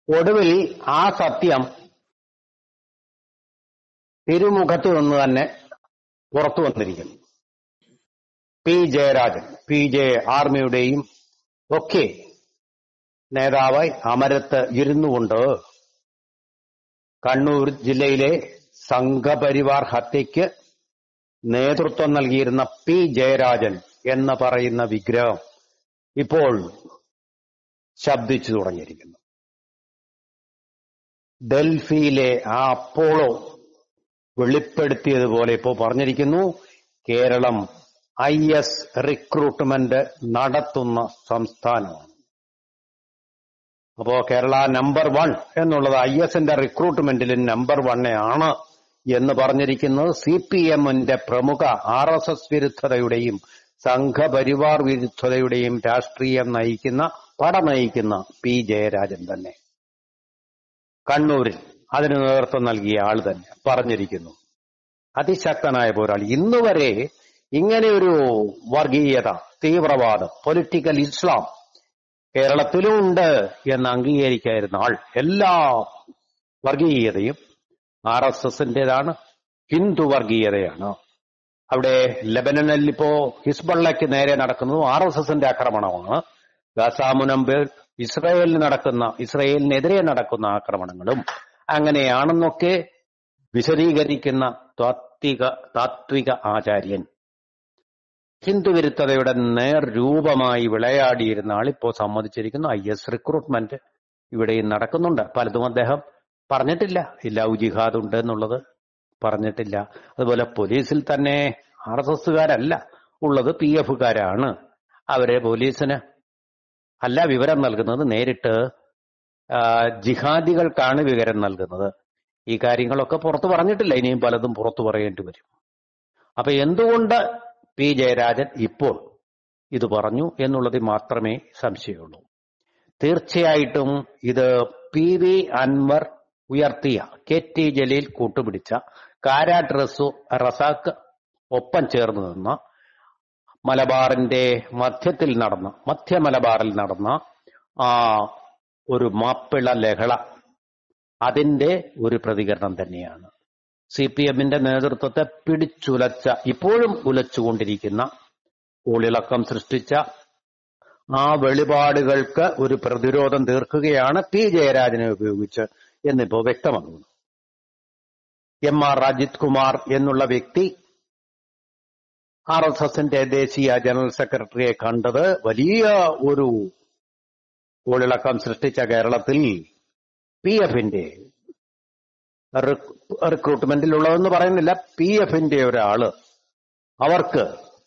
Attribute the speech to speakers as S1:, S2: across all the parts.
S1: ഒടുവിൽ ആ സത്യം തിരുമുഖത്ത് നിന്ന് തന്നെ പുറത്തു വന്നിരിക്കുന്നു പി ജയരാജൻ പി ജെ ആർമിയുടെയും ഒക്കെ നേതാവായി അമരത്ത് ഇരുന്നു കൊണ്ട് കണ്ണൂർ ജില്ലയിലെ സംഘപരിവാർ ഹത്യയ്ക്ക് നേതൃത്വം നൽകിയിരുന്ന പി ജയരാജൻ എന്ന് പറയുന്ന വിഗ്രഹം ഇപ്പോൾ ശബ്ദിച്ചു തുടങ്ങിയിരിക്കുന്നു ഡൽഹിയിലെ ആ അപ്പോളോ വെളിപ്പെടുത്തിയതുപോലെ ഇപ്പോൾ പറഞ്ഞിരിക്കുന്നു കേരളം ഐ എസ് റിക്രൂട്ട്മെന്റ് നടത്തുന്ന സംസ്ഥാനമാണ് അപ്പോ കേരള നമ്പർ വൺ എന്നുള്ളത് ഐ എസിന്റെ റിക്രൂട്ട്മെന്റിൽ നമ്പർ വണ്ണെ ആണ് എന്ന് പറഞ്ഞിരിക്കുന്നത് സി പി എമ്മിന്റെ പ്രമുഖ ആർ എസ് എസ് വിരുദ്ധതയുടെയും സംഘപരിവാർ വിരുദ്ധതയുടെയും രാഷ്ട്രീയം നയിക്കുന്ന പട നയിക്കുന്ന പി ജയരാജൻ തന്നെ കണ്ണൂരിൽ അതിന് നേതൃത്വം നൽകിയ ആൾ തന്നെ പറഞ്ഞിരിക്കുന്നു അതിശക്തനായ പോരാളി ഇന്നുവരെ ഇങ്ങനെയൊരു വർഗീയത തീവ്രവാദം പൊളിറ്റിക്കൽ ഇസ്ലാം കേരളത്തിലും ഉണ്ട് എന്ന് അംഗീകരിക്കായിരുന്ന ആൾ എല്ലാ വർഗീയതയും ആർ എസ് എസിന്റേതാണ് ഹിന്ദു വർഗീയതയാണ് അവിടെ ലബനനിൽ ഇപ്പോ ഹിസ്ബള്ളയ്ക്ക് നേരെ നടക്കുന്നത് ആർ എസ് എസിന്റെ ആക്രമണമാണ് ഗാസാമുനമ്പ് ഇസ്രയേലിന് നടക്കുന്ന ഇസ്രയേലിനെതിരെ നടക്കുന്ന ആക്രമണങ്ങളും അങ്ങനെയാണെന്നൊക്കെ വിശദീകരിക്കുന്ന താത്വിക താത്വിക ആചാര്യൻ ഹിന്ദുവിരുദ്ധതയുടെ നേർ രൂപമായി വിളയാടിയിരുന്ന ആളിപ്പോ സമ്മതിച്ചിരിക്കുന്നു ഐ എസ് റിക്രൂട്ട്മെന്റ് ഇവിടെയും നടക്കുന്നുണ്ട് പലതും അദ്ദേഹം പറഞ്ഞിട്ടില്ല ഇല്ല ജിഹാദ് ഉണ്ട് എന്നുള്ളത് പറഞ്ഞിട്ടില്ല അതുപോലെ പോലീസിൽ തന്നെ ആർ എസ് എസുകാരല്ല ഉള്ളത് പി എഫുകാരാണ് അവരെ പോലീസിന് അല്ല വിവരം നൽകുന്നത് നേരിട്ട് ആ, ജിഹാദികൾക്കാണ് വിവരം നൽകുന്നത് ഈ കാര്യങ്ങളൊക്കെ പുറത്തു പറഞ്ഞിട്ടില്ല ഇനിയും പലതും പുറത്തു പറയേണ്ടി വരും അപ്പൊ എന്തുകൊണ്ട് പി ജയരാജൻ ഇപ്പോൾ ഇത് പറഞ്ഞു എന്നുള്ളതിൽ മാത്രമേ സംശയമുള്ളൂ തീർച്ചയായിട്ടും ഇത് പി വി അൻവർ ഉയർത്തിയ കെ ടി ജലീൽ കൂട്ടുപിടിച്ച കാരാട്ട് റസു റസാക്ക് ഒപ്പം ചേർന്ന് നിന്ന മലബാറിന്റെ മധ്യത്തിൽ നടന്ന മധ്യ മലബാറിൽ നടന്ന ആ ഒരു മാപ്പിള ലഹള അതിന്റെ ഒരു പ്രതികരണം തന്നെയാണ് സി പി എമ്മിന്റെ നേതൃത്വത്തെ പിടിച്ചുലച്ച ഇപ്പോഴും ഉലച്ചുകൊണ്ടിരിക്കുന്ന ഊളിളക്കം സൃഷ്ടിച്ച ആ വെളിപാടുകൾക്ക് ഒരു പ്രതിരോധം തീർക്കുകയാണ് പി ജയരാജനെ ഉപയോഗിച്ച് എന്നിപ്പോ വ്യക്തമാകുന്നു എം ആർ അജിത് കുമാർ എന്നുള്ള വ്യക്തി ആർ എസ് എസിന്റെ ദേശീയ ജനറൽ സെക്രട്ടറിയെ കണ്ടത് വലിയ ഒരു ഊളിളക്കം സൃഷ്ടിച്ച കേരളത്തിൽ പി എഫിന്റെ റിക്രൂട്ട്മെന്റിലുള്ളതെന്ന് പറയുന്നില്ല പി എഫിന്റെ ഒരാള് അവർക്ക്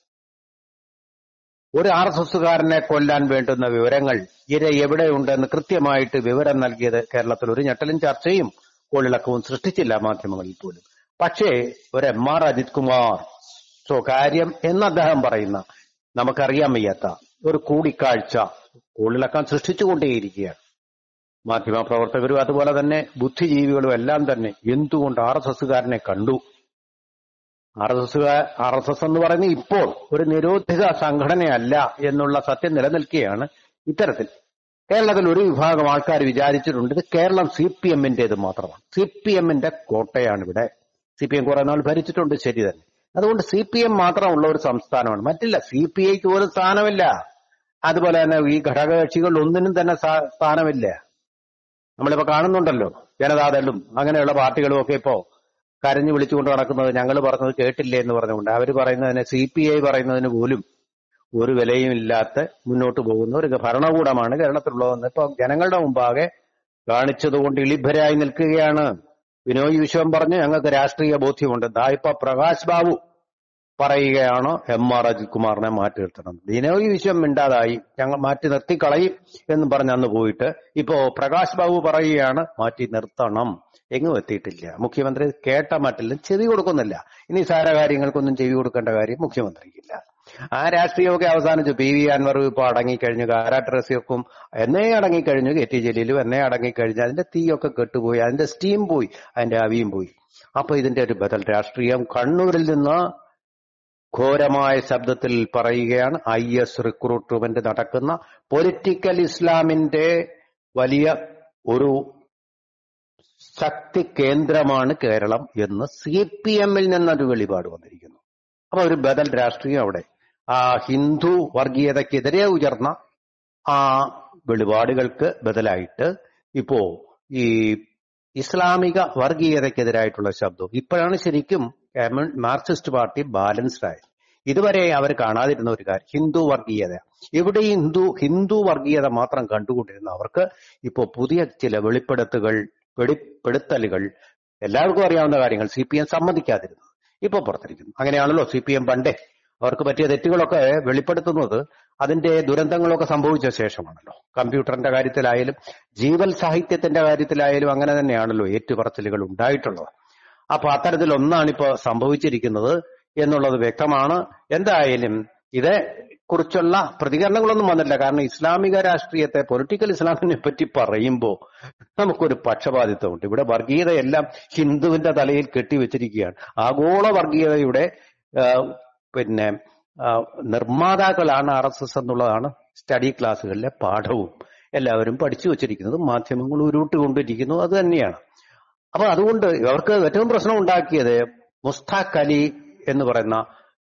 S1: ഒരു ആർ എസ് എസുകാരനെ കൊല്ലാൻ വേണ്ടുന്ന വിവരങ്ങൾ ഇര എവിടെയുണ്ടെന്ന് കൃത്യമായിട്ട് വിവരം നൽകിയത് കേരളത്തിൽ ഒരു ഞെട്ടലും ചർച്ചയും കോളിളക്കവും സൃഷ്ടിച്ചില്ല മാധ്യമങ്ങളിൽ പോലും പക്ഷേ ഒരു എം ആർ അജിത് കുമാർ സ്വകാര്യം എന്ന് അദ്ദേഹം പറയുന്ന നമുക്കറിയാൻ വയ്യാത്ത ഒരു കൂടിക്കാഴ്ച കോളിളക്കം സൃഷ്ടിച്ചുകൊണ്ടേയിരിക്കുകയാണ് മാധ്യമ പ്രവർത്തകരും അതുപോലെ തന്നെ ബുദ്ധിജീവികളും എല്ലാം തന്നെ എന്തുകൊണ്ട് ആർ എസ് എസുകാരനെ കണ്ടു R S S R S S എന്ന് പറയുന്നത് ഇപ്പോൾ ഒരു നിരോധിത സംഘടനയല്ല എന്നുള്ള സത്യം നിലനിൽക്കുകയാണ് ഇത്തരത്തിൽ കേരളത്തിൽ ഒരു വിഭാഗം ആൾക്കാർ വിചാരിച്ചിട്ടുണ്ട് ഇത് കേരളം സി പി എമ്മിന്റേത് മാത്രമാണ് സി പി എമ്മിന്റെ കോട്ടയാണ് ഇവിടെ സി പി എം കുറെ നാൾ ഭരിച്ചിട്ടുണ്ട് ശരി തന്നെ അതുകൊണ്ട് സി പി എം മാത്രമുള്ള ഒരു സംസ്ഥാനമാണ് മറ്റില്ല സി പി ഐക്ക് പോലും സ്ഥാനമില്ല അതുപോലെ തന്നെ ഈ ഘടകകക്ഷികളിൽ ഒന്നിനും തന്നെ സ്ഥാ- സ്ഥാനമില്ല നമ്മളിപ്പോ കാണുന്നുണ്ടല്ലോ ജനതാദളും അങ്ങനെയുള്ള പാർട്ടികളും ഒക്കെ ഇപ്പോ കരഞ്ഞു വിളിച്ചുകൊണ്ട് നടക്കുന്നത് ഞങ്ങൾ പറഞ്ഞത് കേട്ടില്ലേ എന്ന് പറഞ്ഞുകൊണ്ട് അവർ പറയുന്നതിന് സി പി ഐ പറയുന്നതിന് പോലും ഒരു വിലയും ഇല്ലാത്ത മുന്നോട്ട് പോകുന്ന ഒരു ഭരണകൂടമാണ് കേരളത്തിലുള്ളതെന്ന് ഇപ്പൊ ജനങ്ങളുടെ മുമ്പാകെ കാണിച്ചതുകൊണ്ട് ഇളിഭരായി നിൽക്കുകയാണ് വിനോയ് വിശ്വം പറഞ്ഞു ഞങ്ങൾക്ക് രാഷ്ട്രീയ ബോധ്യമുണ്ട് ദാ ഇപ്പൊ പ്രകാശ് ബാബു പറയുകയാണ് എം ആർ അജിത് കുമാറിനെ മാറ്റി നിർത്തണം വിനോയ് വിശ്വം മിണ്ടാതായി ഞങ്ങൾ മാറ്റി നിർത്തിക്കളയും എന്ന് പറഞ്ഞ് അന്ന് പോയിട്ട് ഇപ്പോ പ്രകാശ് ബാബു പറയുകയാണ് മാറ്റി നിർത്തണം എങ്ങും എത്തിയിട്ടില്ല മുഖ്യമന്ത്രി കേട്ട മട്ടിലും ചെവി കൊടുക്കുന്നില്ല ഇനി സാര കാര്യങ്ങൾക്കൊന്നും ചെവി കൊടുക്കേണ്ട കാര്യം മുഖ്യമന്ത്രിക്കില്ല ആ രാഷ്ട്രീയമൊക്കെ അവസാനിച്ചു പി വി അൻവർ ഇപ്പൊ അടങ്ങിക്കഴിഞ്ഞു കാരാട്ട് റസിയക്കും എന്നേ അടങ്ങിക്കഴിഞ്ഞു കെ ടി ജലീലും എന്നേ അടങ്ങിക്കഴിഞ്ഞു അതിന്റെ തീയൊക്കെ കെട്ടുപോയി അതിന്റെ സ്റ്റീം പോയി അതിന്റെ അവിയും പോയി അപ്പൊ ഇതിന്റെ ഒരു ബദൽ രാഷ്ട്രീയം കണ്ണൂരിൽ നിന്ന് ഘോരമായ ശബ്ദത്തിൽ പറയുകയാണ് ഐ എസ് റിക്രൂട്ട്മെന്റ് നടക്കുന്ന പൊളിറ്റിക്കൽ ഇസ്ലാമിന്റെ വലിയ ഒരു ശക്തി കേന്ദ്രമാണ് കേരളം എന്ന് സി പി എമ്മിൽ നിന്നൊരു വെളിപാട് വന്നിരിക്കുന്നു അപ്പൊ ഒരു ബദൽ രാഷ്ട്രീയം അവിടെ ആ ഹിന്ദു വർഗീയതയ്ക്കെതിരെ ഉയർന്ന ആ വെളിപാടുകൾക്ക് ബദലായിട്ട് ഇപ്പോ ഈ ഇസ്ലാമിക വർഗീയതയ്ക്കെതിരായിട്ടുള്ള ശബ്ദം ഇപ്പോഴാണ് ശരിക്കും കമ്മ്യൂ- മാർക്സിസ്റ്റ് പാർട്ടി ബാലൻസ്ഡ് ആയത് ഇതുവരെ അവർ കാണാതിരുന്ന ഒരു കാര്യം ഹിന്ദു വർഗീയത ഇവിടെ ഈ ഹിന്ദു ഹിന്ദു വർഗീയത മാത്രം കണ്ടുകൊണ്ടിരുന്ന അവർക്ക് ഇപ്പോ പുതിയ ചില വെളിപ്പെടുത്തുകൾ വെളിപ്പെടുത്തലുകൾ എല്ലാവർക്കും അറിയാവുന്ന കാര്യങ്ങൾ സി പി എം സമ്മതിക്കാതിരുന്നു ഇപ്പൊ പുറത്തിരിക്കുന്നു അങ്ങനെയാണല്ലോ സി പി എം പണ്ടേ അവർക്ക് പറ്റിയ തെറ്റുകളൊക്കെ വെളിപ്പെടുത്തുന്നത് അതിന്റെ ദുരന്തങ്ങളൊക്കെ സംഭവിച്ച ശേഷമാണല്ലോ കമ്പ്യൂട്ടറിന്റെ കാര്യത്തിലായാലും ജീവൽ സാഹിത്യത്തിന്റെ കാര്യത്തിലായാലും അങ്ങനെ തന്നെയാണല്ലോ ഏറ്റുപറച്ചിലുകൾ ഉണ്ടായിട്ടുള്ളത് അപ്പൊ അത്തരത്തിൽ ഒന്നാണ് ഇപ്പോ സംഭവിച്ചിരിക്കുന്നത് എന്നുള്ളത് വ്യക്തമാണ് എന്തായാലും ഇതേ കുറിച്ചുള്ള പ്രതികരണങ്ങളൊന്നും വന്നില്ല കാരണം ഇസ്ലാമിക രാഷ്ട്രീയത്തെ പൊളിറ്റിക്കൽ ഇസ്ലാമിനെ പറ്റി പറയുമ്പോൾ നമുക്കൊരു പക്ഷപാതിത്വമുണ്ട് ഇവിടെ വർഗീയതയെല്ലാം ഹിന്ദുവിന്റെ തലയിൽ കെട്ടിവെച്ചിരിക്കുകയാണ് ആഗോള വർഗീയതയുടെ ആ, പിന്നെ ആ, നിർമ്മാതാക്കളാണ് ആർ എസ് എസ് എന്നുള്ളതാണ് സ്റ്റഡി ക്ലാസ്സുകളിലെ പാഠവും എല്ലാവരും പഠിച്ചു വെച്ചിരിക്കുന്നത് മാധ്യമങ്ങൾ ഉരുട്ടുകൊണ്ടിരിക്കുന്നു അത് തന്നെയാണ് അപ്പൊ അതുകൊണ്ട് ഇവർക്ക് ഏറ്റവും പ്രശ്നം ഉണ്ടാക്കിയത് മുസ്താഖ് അലി എന്ന് പറയുന്ന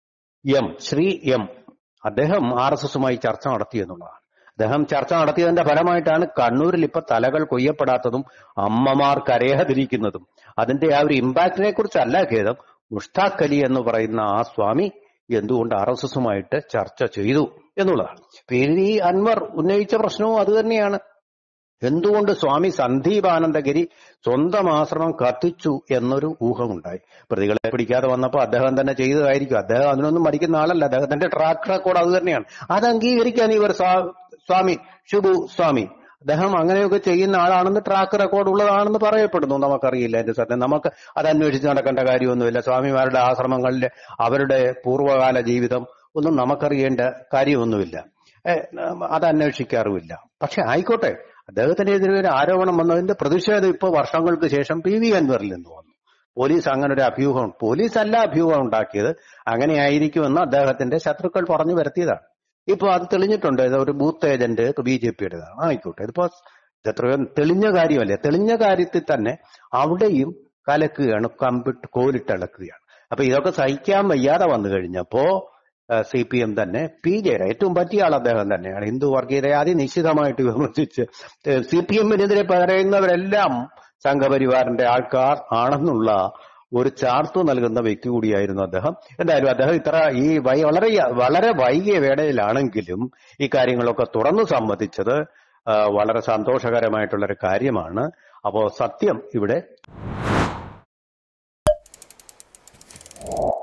S1: എം ശ്രീ എം അദ്ദേഹം ആർ എസ് എസുമായി ചർച്ച നടത്തി എന്നുള്ളതാണ് അദ്ദേഹം ചർച്ച നടത്തിയതിന്റെ ഫലമായിട്ടാണ് കണ്ണൂരിൽ ഇപ്പൊ തലകൾ കൊയ്യപ്പെടാത്തതും അമ്മമാർ കരയാതിരിക്കുന്നതും അതിന്റെ ആ ഒരു ഇമ്പാക്റ്റിനെ കുറിച്ചല്ല ഖേദം മുഷ്താഖ് അലി എന്ന് പറയുന്ന ആ സ്വാമി എന്തുകൊണ്ട് ആർ എസ് എസുമായിട്ട് ചർച്ച ചെയ്തു എന്നുള്ളതാണ് പി വി അൻവർ ഉന്നയിച്ച പ്രശ്നവും അത് തന്നെയാണ് എന്തുകൊണ്ട് സ്വാമി സന്ദീപാനന്ദഗിരി സ്വന്തം ആശ്രമം കത്തിച്ചു എന്നൊരു ഊഹമുണ്ടായി പ്രതികളെ പിടിക്കാതെ വന്നപ്പോൾ അദ്ദേഹം തന്നെ ചെയ്തതായിരിക്കും അദ്ദേഹം അതിനൊന്നും മടിക്കുന്ന ആളല്ല അദ്ദേഹത്തിന്റെ ട്രാക്ക് റെക്കോർഡ് അത് തന്നെയാണ് അത് അംഗീകരിക്കാൻ ഇവർ സ്വാ- സ്വാമി ഷുബു സ്വാമി അദ്ദേഹം അങ്ങനെയൊക്കെ ചെയ്യുന്ന ആളാണെന്ന് ട്രാക്ക് റെക്കോർഡ് ഉള്ളതാണെന്ന് പറയപ്പെടുന്നു നമുക്കറിയില്ല എന്റെ സത്യം നമുക്ക് അത് അന്വേഷിച്ച് നടക്കേണ്ട കാര്യമൊന്നുമില്ല സ്വാമിമാരുടെ ആശ്രമങ്ങളിൽ അവരുടെ പൂർവ്വകാല ജീവിതം ഒന്നും നമുക്കറിയേണ്ട കാര്യമൊന്നുമില്ല ഏ, അത് അന്വേഷിക്കാറുമില്ല പക്ഷെ ആയിക്കോട്ടെ അദ്ദേഹത്തിനെതിരെ ഒരു ആരോപണം വന്നതിന്റെ പ്രതിഷേധം ഇപ്പോൾ വർഷങ്ങൾക്ക് ശേഷം പി വി അൻവറിൽ നിന്ന് വന്നു പോലീസ് അങ്ങനെ ഒരു അഭ്യൂഹം പോലീസ് അല്ല അഭ്യൂഹം ഉണ്ടാക്കിയത് അങ്ങനെയായിരിക്കുമെന്ന് അദ്ദേഹത്തിന്റെ ശത്രുക്കൾ പറഞ്ഞു വരുത്തിയതാണ് ഇപ്പൊ അത് തെളിഞ്ഞിട്ടുണ്ട് ഇത് ഒരു ബൂത്ത് ഏജന്റ് ബി ജെ പിയുടേതാണ് ആയിക്കോട്ടെ ഇതിപ്പോ ഇതെത്രയോ തെളിഞ്ഞ കാര്യമല്ലേ തെളിഞ്ഞ കാര്യത്തിൽ തന്നെ അവിടെയും കലക്കുകയാണ് കമ്പിട്ട് കോലിട്ടിളക്കുകയാണ് അപ്പൊ ഇതൊക്കെ സഹിക്കാൻ വയ്യാതെ വന്നു കഴിഞ്ഞപ്പോ സി പി എം തന്നെ പി ജയര ഏറ്റവും പറ്റിയ ആൾ അദ്ദേഹം തന്നെയാണ് ഹിന്ദു വർഗീയതയെ അതിനിശ്ചിതമായിട്ട് വിമർശിച്ച് സി പി എമ്മിനെതിരെ പറയുന്നവരെല്ലാം സംഘപരിവാറിന്റെ ആൾക്കാർ ആണെന്നുള്ള ഒരു ചാർത്ത് നൽകുന്ന വ്യക്തി കൂടിയായിരുന്നു അദ്ദേഹം എന്തായാലും അദ്ദേഹം ഇത്ര ഈ വൈ വളരെ വളരെ വൈകിയ വേളയിലാണെങ്കിലും ഈ കാര്യങ്ങളൊക്കെ തുറന്നു സമ്മതിച്ചത് ആ, വളരെ സന്തോഷകരമായിട്ടുള്ള ഒരു കാര്യമാണ് അപ്പോ സത്യം ഇവിടെ